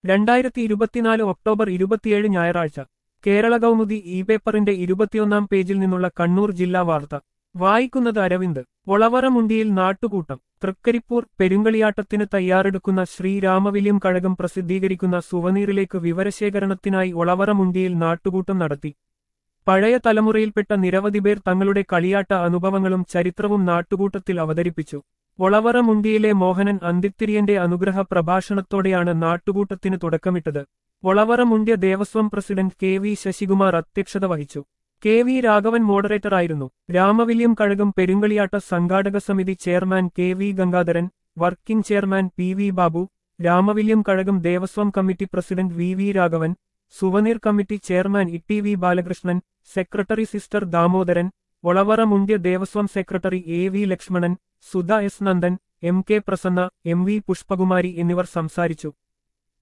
രണ്ടായിരത്തി ഇരുപത്തിനാല് ഒക്ടോബർ ഇരുപത്തിയേഴ് ഞായറാഴ്ച കേരള കൗമുദി ഇ പേപ്പറിന്റെ ഇരുപത്തിയൊന്നാം പേജിൽ നിന്നുള്ള കണ്ണൂർ ജില്ലാ വാർത്ത വായിക്കുന്നത് അരവിന്ദ് ഒളവറമുണ്ടിയിൽ നാട്ടുകൂട്ടം തൃക്കരിപ്പൂർ പെരുങ്കളിയാട്ടത്തിന് തയ്യാറെടുക്കുന്ന ശ്രീരാമവില്യം കഴകം പ്രസിദ്ധീകരിക്കുന്ന സുവനീറിലേക്ക് വിവരശേഖരണത്തിനായി ഒളവറമുണ്ടിയിൽ നാട്ടുകൂട്ടം നടത്തി പഴയ തലമുറയിൽപ്പെട്ട നിരവധി പേർ തങ്ങളുടെ കളിയാട്ട അനുഭവങ്ങളും ചരിത്രവും നാട്ടുകൂട്ടത്തിൽ അവതരിപ്പിച്ചു ഒളവറ മുണ്ടിയിലെ മോഹനൻ അന്തിത്തിരിയന്റെ അനുഗ്രഹ പ്രഭാഷണത്തോടെയാണ് നാട്ടുകൂട്ടത്തിന് തുടക്കമിട്ടത് Olavara Mundya Devaswom president K V Sasikumar അധ്യക്ഷത വഹിച്ചു കെ വി രാഘവൻ മോഡറേറ്ററായിരുന്നു രാമവില്യം കഴകം പെരുങ്കളിയാട്ട സംഘാടക സമിതി chairman K V Gangadharan working chairman P V Babu Ramavilyam Kazhakam Devaswom committee president V V Raghavan souvenir committee chairman E T V Balakrishnan secretary sister Damodaran Olavara Mundya Devaswom secretary A V Lakshmanan Sudha S Nandan M K Prasanna M V Pushpakumari എന്നിവർ സംസാരിച്ചു